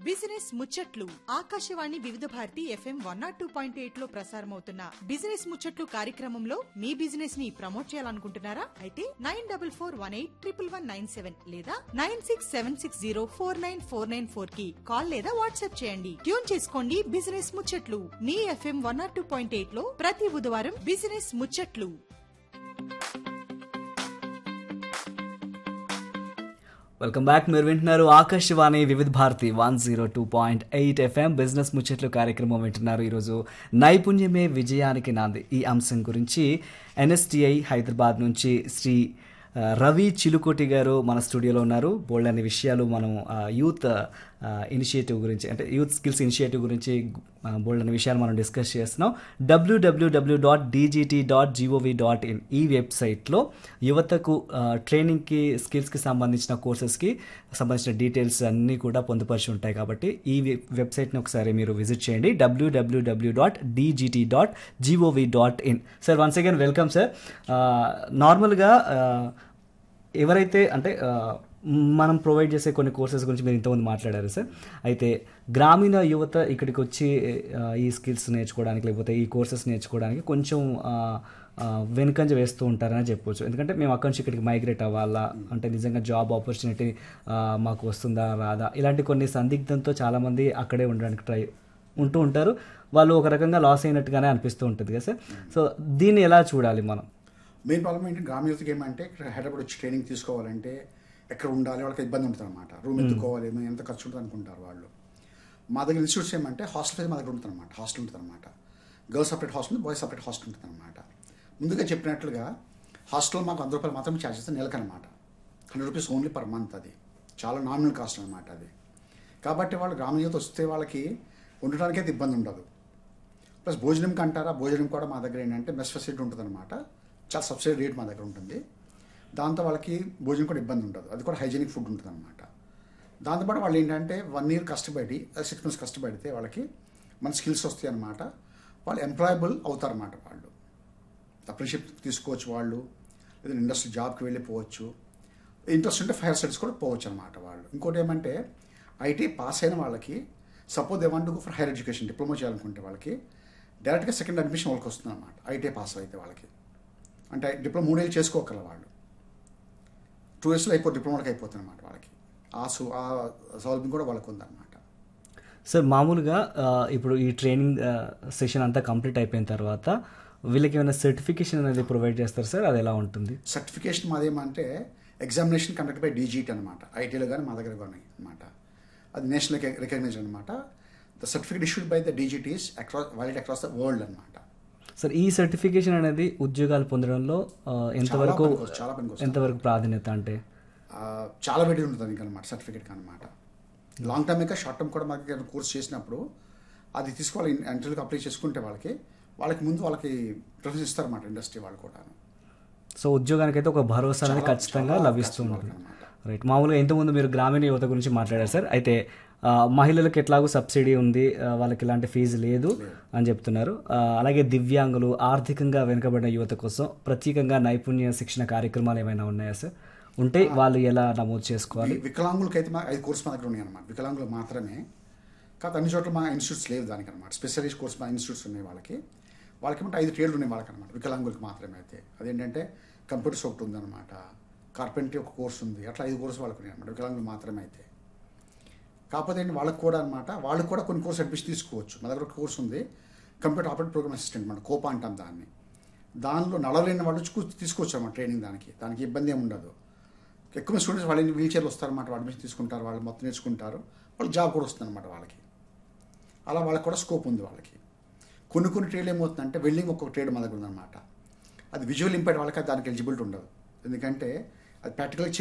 Business ముచ్చట్లు Akashvani Vividh Bharati FM one nought two point eight లో ప్రసారమవుతున్న బిజినెస్ ముచ్చట్లు కార్యక్రమంలో మీ బిజినెస్ ని ప్రమోట్ చేయాలనుకుంటున్నారా అయితే nine double four one eight triple one nine seven లేదా nine six seven six zero four nine four nine four కి కాల్ లేదా వాట్సాప్ చేయండి ట్యూన్ చేసుకోండి బిజినెస్ ముచ్చట్లు మీ FM one nought two point eight లో ప్రతి బుధవారం బిజినెస్ ముచ్చట్లు వెల్కమ్ బ్యాక్ మీరు వింటున్నారు Akashvani Vividh Bharati one zero two point eight FM business ముచ్చట్లు కార్యక్రమం వింటున్నారు ఈరోజు నైపుణ్యమే విజయానికి నాంది ఈ అంశం గురించి ఎన్ఎస్టిఐ హైదరాబాద్ నుంచి శ్రీ ఆ, రవి చిలుకోటి గారు మన స్టూడియోలో ఉన్నారు బోల్డ్ అనే విషయాలు మనం ఆ, యూత్ ఆ, ఇనిషియేటివ్ గురించి అంటే యూత్ స్కిల్స్ ఇనిషియేటివ్ గురించి ఆ, బోల్డ్ అనే విషయాలు మనం డిస్కస్ చేస్తున్నాం WWW dot DGT dot GOV dot in ఈ వెబ్సైట్లో యువతకు ఆ, ట్రైనింగ్కి స్కిల్స్కి సంబంధించిన కోర్సెస్కి సంబంధించిన డీటెయిల్స్ అన్నీ కూడా పొందుపరిచి ఉంటాయి కాబట్టి ఈ వెబ్- వెబ్సైట్ని ఒకసారి మీరు విజిట్ చేయండి WWW dot DGT dot GOV dot in sir once again welcome sir నార్మల్గా ఎవరైతే అంటే ఆ, మనం ప్రొవైడ్ చేసే కొన్ని కోర్సెస్ గురించి మీరు ఇంతకుముందు మాట్లాడారు సార్ అయితే గ్రామీణ యువత ఇక్కడికి వచ్చి ఆ, ఈ స్కిల్స్ నేర్చుకోవడానికి లేకపోతే ఈ కోర్సెస్ నేర్చుకోవడానికి కొంచెం ఆ, ఆ, వెనుకంజ వేస్తూ ఉంటారని చెప్పొచ్చు ఎందుకంటే మేము అక్కడి నుంచి ఇక్కడికి మైగ్రేట్ అవ్వాలా అంటే నిజంగా జాబ్ ఆపర్చునిటీ మాకు వస్తుందా రాదా ఇలాంటి కొన్ని సందిగ్ధంతో చాలామంది అక్కడే ఉండడానికి ట్రై ఉంటూ ఉంటారు వాళ్ళు ఒక రకంగా లాస్ అయినట్టుగానే అనిపిస్తూ ఉంటుంది కదా సార్ సో దీన్ని ఎలా చూడాలి మనం మెయిన్ ప్రాబ్లం ఏంటి గ్రామీణ యువతకి ఏమంటే ఇక్కడ హైదరాబాద్ వచ్చి ట్రైనింగ్ తీసుకోవాలంటే ఎక్కడ ఉండాలి వాళ్ళకి ఇబ్బంది ఉంటుంది అనమాట రూమ్ ఎత్తుకోవాలి ఏమో ఎంత ఖర్చు ఉంటుంది అనుకుంటారు వాళ్ళు మా దగ్గర ఇన్స్టిట్యూట్స్ ఏమంటే హాస్టల్ ఫీజు మా దగ్గర ఉంటుంది అనమాట హాస్టల్ ఉంటుంది అనమాట girls separate hostel boys separate hostel ఉంటుంది అనమాట ముందుగా చెప్పినట్లుగా హాస్టల్ మాకు వంద రూపాయలు మాత్రమే ఛార్జ్ చేస్తే నెలకు అనమాట hundred rupees only per month అది చాలా నామినల్ కాస్ట్ అనమాట అది కాబట్టి వాళ్ళు గ్రామీణ యువత వస్తే వాళ్ళకి ఉండడానికి అయితే ఇబ్బంది ఉండదు ప్లస్ భోజనంకి అంటారా భోజనం కూడా మా దగ్గర ఏంటంటే మెస్ ఫెసిలిటీ ఉంటుంది అనమాట చాలా సబ్సిడీ రేట్ మా దగ్గర ఉంటుంది దాంతో వాళ్ళకి భోజనం కూడా ఇబ్బంది ఉండదు అది కూడా హైజీనిక్ ఫుడ్ ఉంటుంది అనమాట దాంతోపాటు వాళ్ళు ఏంటంటే వన్ ఇయర్ కష్టపడి సిక్స్ మంత్స్ కష్టపడితే వాళ్ళకి మన స్కిల్స్ వస్తాయి అనమాట వాళ్ళు ఎంప్లాయబుల్ అవుతారన్నమాట వాళ్ళు అప్రెంటిషిప్ తీసుకోవచ్చు వాళ్ళు లేదా ఇండస్ట్రీ జాబ్కి వెళ్ళిపోవచ్చు ఇంట్రెస్ట్ ఉంటే ఫైర్ స్టడీస్ కూడా పోవచ్చు అనమాట వాళ్ళు ఇంకోటి ఏమంటే ఐటీ పాస్ అయిన వాళ్ళకి suppose they want go for higher education diploma చేయాలనుకుంటే వాళ్ళకి డైరెక్ట్గా సెకండ్ అడ్మిషన్ వాళ్ళకి వస్తుంది అనమాట ఐటీ పాస్ అయితే వాళ్ళకి అంటే డిప్లొమా మూడేళ్ళు చేసుకోగల వాళ్ళు టూ ఇయర్స్లో అయిపో డిప్లొమాకి అయిపోతుంది అనమాట వాళ్ళకి ఆ సు ఆ సౌలభ్యం కూడా వాళ్ళకి ఉందన్నమాట సార్ మామూలుగా ఆ, ఇప్పుడు ఈ ట్రైనింగ్ సెషన్ అంతా కంప్లీట్ అయిపోయిన తర్వాత వీళ్ళకి ఏమైనా సర్టిఫికేషన్ అనేది ప్రొవైడ్ చేస్తారు సార్ అది ఎలా ఉంటుంది సర్టిఫికేషన్ మాదేమంటే ఎగ్జామినేషన్ కండక్ట్ బై డీజీటీ అనమాట ఐటీలో కానీ మా దగ్గర కానీ అనమాట అది నేషనల్ రికగ్నైజ్ అనమాట the certificate issued by the DGTs across valid across the world అనమాట సార్ ఈ సర్టిఫికేషన్ అనేది ఉద్యోగాలు పొందడంలో ఆ, ఎంతవరకు పనికొస్తుంది, చాలా పనికొస్తుంది. ఎంతవరకు ప్రాధాన్యత అంటే ఆ, చాలా వెయిట్ ఉంటుంది దానికి అనమాట సర్టిఫికేట్ అనమాట లాంగ్ టర్మ్ ఇంకా షార్ట్ టర్మ్ కూడా మనకి కోర్స్ చేసినప్పుడు అది తీసుకోవాలి ఇంటర్వ్యూకి అప్లై చేసుకుంటే వాళ్ళకి వాళ్ళకి ముందు వాళ్ళకి ప్రిఫరెన్స్ ఇస్తారన్నమాట ఇండస్ట్రీ వాళ్ళు కూడా సో ఉద్యోగానికి అయితే ఒక భరోసా అనేది చాలా- ఖచ్చితంగా చాలా లభిస్తూ అవకాశం ఉంటుంది వాళ్ళకన్నమాట. రైట్ మామూలుగా ఇంతకుముందు మీరు గ్రామీణ యువత గురించి మాట్లాడారు సార్ అయితే ఆ, మహిళలకు ఎట్లాగో సబ్సిడీ ఉంది ఆ, వాళ్ళకి ఇలాంటి ఫీజు లేదు అని చెప్తున్నారు ఆ, అలాగే దివ్యాంగులు ఆర్థికంగా వెనుకబడిన యువత కోసం ప్రత్యేకంగా నైపుణ్య శిక్షణ కార్యక్రమాలు ఏమైనా ఉన్నాయా సార్ ఉంటే వాళ్ళు ఎలా నమోదు చేసుకోవాలి వి- వికలాంగులకి అయితే మా ఐదు కోర్స్ మా దగ్గర ఉన్నాయి అనమాట వికలాంగులు మాత్రమే కాకపోతే అన్ని చోట్ల మా ఇన్స్టిట్యూట్స్ లేవు దానికి అనమాట స్పెషలిస్ట్ కోర్స్ మా ఇన్స్టిట్యూట్స్ ఉన్నాయి వాళ్ళకి వాళ్ళకి ఏమంటే ఐదు ట్రేడ్లు ఉన్నాయి వాళ్ళకి అనమాట వికలాంగులకి మాత్రమే అయితే అదేంటంటే కంప్యూటర్స్ ఒకటి ఉందన్నమాట కార్పెంటరీ ఒక కోర్స్ ఉంది అట్లా ఐదు కోర్సు వాళ్ళకి ఉన్నాయి అనమాట వికలాంగులు మాత్రమే అయితే కాకపోతే ఏంటి వాళ్ళకి కూడా అనమాట వాళ్ళకి కూడా కొన్ని కోర్స్ అడ్మిషన్ తీసుకోవచ్చు మా దగ్గర ఒక కోర్స్ ఉంది కంప్యూటర్ ఆపరేట్ ప్రోగ్రామ్ అసిస్టెంట్ అనమాట కోపా అంటాం దాన్ని దానిలో నడవలేని వాళ్ళు వచ్చి కూ- తీసుకోవచ్చు అన్నమాట ట్రైనింగ్ దానికి దానికి ఇబ్బంది ఏమి ఉండదు ఎక్కువ స్టూడెంట్స్ వాళ్ళని వీల్ చైర్లు వస్తారన్నమాట వాళ్ళు అడ్మిషన్ తీసుకుంటారు వాళ్ళు మొత్తం నేర్చుకుంటారు వాళ్ళు జాబ్ కూడా వస్తుంది అనమాట వాళ్ళకి అలా వాళ్ళకి కూడా స్కోప్ ఉంది వాళ్ళకి కొన్ని కొన్ని ట్రేడ్ ఏమవుతుందంటే వెల్డింగ్ ఒక్కొక్క ట్రేడ్ మా దగ్గర ఉందన్నమాట అది విజువల్ ఇంపైర్డ్ వాళ్ళకి దానికి ఎలిజిబిలిటీ ఉండదు ఎందుకంటే అది ప్రాక్టికల్గా